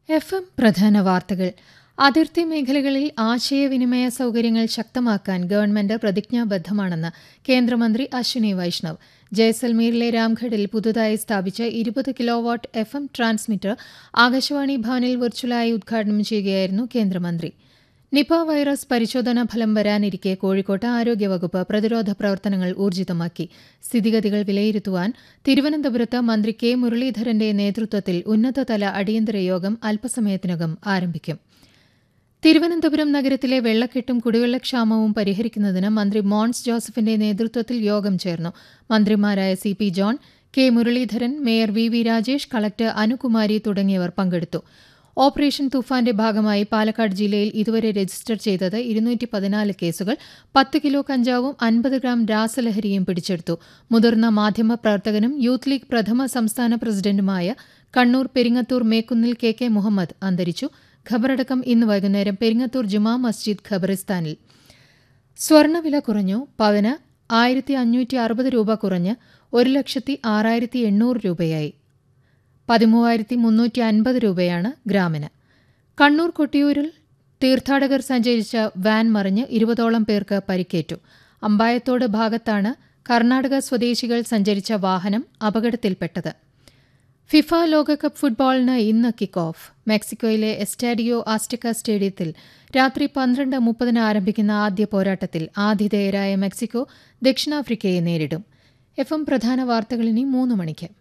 F M പ്രധാന വാർത്തകൾ അതിർത്തി മേഖലകളിൽ ആശയവിനിമയ സൗകര്യങ്ങൾ ശക്തമാക്കാൻ ഗവൺമെന്റ് പ്രതിജ്ഞാബദ്ധമാണെന്ന് കേന്ദ്രമന്ത്രി അശ്വിനി വൈഷ്ണവ് ജയ്സൽമീറിലെ രാംഘഡിൽ പുതുതായി സ്ഥാപിച്ച ഇരുപത് kilowatt F M transmitter Akashvani ഭവനിൽ വെർച്വലായി ഉദ്ഘാടനം ചെയ്യുകയായിരുന്നു കേന്ദ്രമന്ത്രി നിപ വൈറസ് പരിശോധനാ ഫലം വരാനിരിക്കെ കോഴിക്കോട്ട് ആരോഗ്യവകുപ്പ് പ്രതിരോധ പ്രവർത്തനങ്ങൾ ഊർജിതമാക്കി സ്ഥിതിഗതികൾ വിലയിരുത്തുവാൻ തിരുവനന്തപുരത്ത് മന്ത്രി കെ മുരളീധരന്റെ നേതൃത്വത്തിൽ ഉന്നതതല അടിയന്തര യോഗം അല്പസമയത്തിനകം ആരംഭിക്കും തിരുവനന്തപുരം നഗരത്തിലെ വെള്ളക്കെട്ടും കുടിവെള്ളക്ഷാമവും പരിഹരിക്കുന്നതിന് മന്ത്രി മോൻസ് ജോസഫിന്റെ നേതൃത്വത്തിൽ യോഗം ചേർന്നു മന്ത്രിമാരായ C P John K Muraleedharan mayor V V Rajesh collector Anukumari തുടങ്ങിയവർ പങ്കെടുത്തു ഓപ്പറേഷൻ തുഫാന്റെ ഭാഗമായി പാലക്കാട് ജില്ലയിൽ ഇതുവരെ രജിസ്റ്റർ ചെയ്തത് ഇരുന്നൂറ്റി പതിനാല് കേസുകൾ പത്ത് കിലോ കഞ്ചാവും അൻപത് ഗ്രാം രാസലഹരിയും പിടിച്ചെടുത്തു മുതിർന്ന മാധ്യമ പ്രവർത്തകനും യൂത്ത് ലീഗ് പ്രഥമ സംസ്ഥാന പ്രസിഡന്റുമായ കണ്ണൂർ പെരിങ്ങത്തൂർ മേക്കുന്നിൽ കെ കെ മുഹമ്മദ് അന്തരിച്ചു ഖബറടക്കം ഇന്ന് വൈകുന്നേരം പെരിങ്ങത്തൂർ ജുമാ മസ്ജിദ് ഖബറിസ്ഥാനിൽ സ്വർണ്ണവില കുറഞ്ഞു പവന് ആയിരത്തി അഞ്ഞൂറ്റി അറുപത് രൂപ കുറഞ്ഞ് ഒരു ലക്ഷത്തി ആറായിരത്തി എണ്ണൂറ് രൂപയായി പതിമൂവായിരത്തി മുന്നൂറ്റി അൻപത് രൂപയാണ് ഗ്രാമിന് കണ്ണൂർ കൊട്ടിയൂരിൽ തീർത്ഥാടകർ സഞ്ചരിച്ച വാൻ മറിഞ്ഞ് ഇരുപതോളം പേർക്ക് പരിക്കേറ്റു അമ്പായത്തോട് ഭാഗത്താണ് കർണാടക സ്വദേശികൾ സഞ്ചരിച്ച വാഹനം അപകടത്തിൽപ്പെട്ടത് ഫിഫ ലോകകപ്പ് ഫുട്ബോളിന് ഇന്ന് കിക്ക് ഓഫ് മെക്സിക്കോയിലെ എസ്റ്റാഡിയോ ആസ്റ്റിക്ക സ്റ്റേഡിയത്തിൽ രാത്രി പന്ത്രണ്ട് മുപ്പതിന് ആരംഭിക്കുന്ന ആദ്യ പോരാട്ടത്തിൽ ആതിഥേയരായ മെക്സിക്കോ ദക്ഷിണാഫ്രിക്കയെ നേരിടും എഫ് എം പ്രധാന വാർത്തകൾ ഇനി മൂന്ന് മണിക്ക്